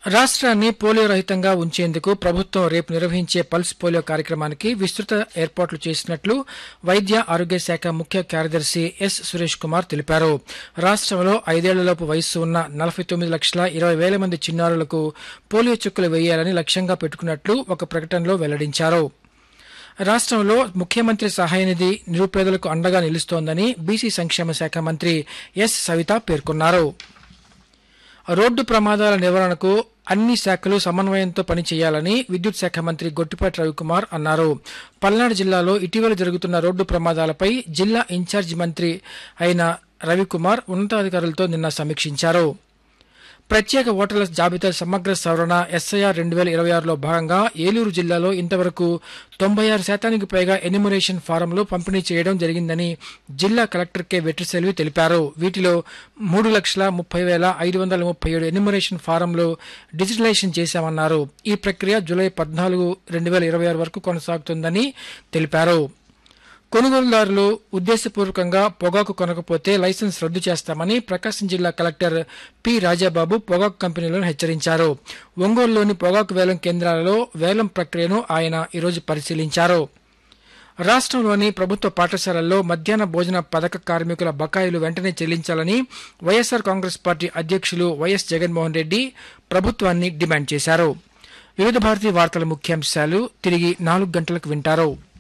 రాష్ట్రాన్ని పోలియో రహితంగా ఉంచేందుకు ప్రభుత్వం రేపు నిర్వహించే పల్స్ పోలియో కార్యక్రమానికి విస్తృత ఏర్పాట్లు చేసినట్లు వైద్య ఆరోగ్య శాఖ ముఖ్య కార్యదర్శి ఎస్ సురేష్ కుమార్ తెలిపారు రాష్ట్రంలో ఐదేళ్లలోపు వయస్సు ఉన్న నలభై తొమ్మిది లక్షల ఇరవై వేల మంది చిన్నారులకు పోలియో చుక్కలు వేయాలని లక్ష్యంగా పెట్టుకున్నట్లు ఒక ప్రకటనలో వెల్లడించారు రాష్ట్రంలో ముఖ్యమంత్రి సహాయ నిధి నిరుపేదలకు అండగా నిలుస్తోందని బీసీ సంక్షేమ శాఖ మంత్రి ఎస్ సవిత పేర్కొన్నారు రోడ్డు ప్రమాదాల నివారణకు అన్ని శాఖలు సమన్వయంతో పనిచేయాలని విద్యుత్ శాఖ మంత్రి గొట్టిపాటి రవికుమార్ అన్నారు పల్నాడు జిల్లాలో ఇటీవల జరుగుతున్న రోడ్డు ప్రమాదాలపై జిల్లా ఇన్ఛార్జి మంత్రి అయిన రవికుమార్ ఉన్నతాధికారులతో నిన్న సమీక్షించారు ప్రత్యేక ఓటర్ల జాబితా సమగ్ర సవరణ ఎస్ఐఆర్ రెండు వేల ఇరవై ఆరులో భాగంగా ఏలూరు జిల్లాలో ఇంతవరకు తొంభై ఆరు శాతానికి పైగా ఎన్యుమరేషన్ ఫారంలు పంపిణీ చేయడం జరిగిందని జిల్లా కలెక్టర్ కె వెట్రిసెల్వి తెలిపారు వీటిలో మూడు లక్షల ముప్పై వేల ఐదు వందల ముప్పై ఏడు ఎన్యుమరేషన్ ఫారంలు డిజిటలైజేషన్ చేశామన్నారు ఈ ప్రక్రియ జూలై పద్నాలుగు రెండు వేల ఇరవై ఆరు వరకు కొనసాగుతుందని తెలిపారు కొనుగోలుదారులు ఉద్దేశపూర్వకంగా పొగాకు కొనకపోతే లైసెన్స్ రద్దు చేస్తామని ప్రకాశం జిల్లా కలెక్టర్ పి రాజాబాబు పొగాకు కంపెనీలను హెచ్చరించారు ఒంగోలులోని పొగాకు వేలం కేంద్రాలలో వేలం ప్రక్రియను ఆయన ఈరోజు పరిశీలించారు రాష్ట్రంలోని ప్రభుత్వ పాఠశాలల్లో మధ్యాహ్న భోజన పథక కార్మికుల బకాయిలు వెంటనే చెల్లించాలని వైఎస్సార్ కాంగ్రెస్ పార్టీ అధ్యక్షులు వైఎస్ జగన్మోహన్ రెడ్డి ప్రభుత్వాన్ని డిమాండ్ చేశారు వివిధ భారతీయ వార్తల ముఖ్యాంశాలు తిరిగి నాలుగు గంటలకు వింటారు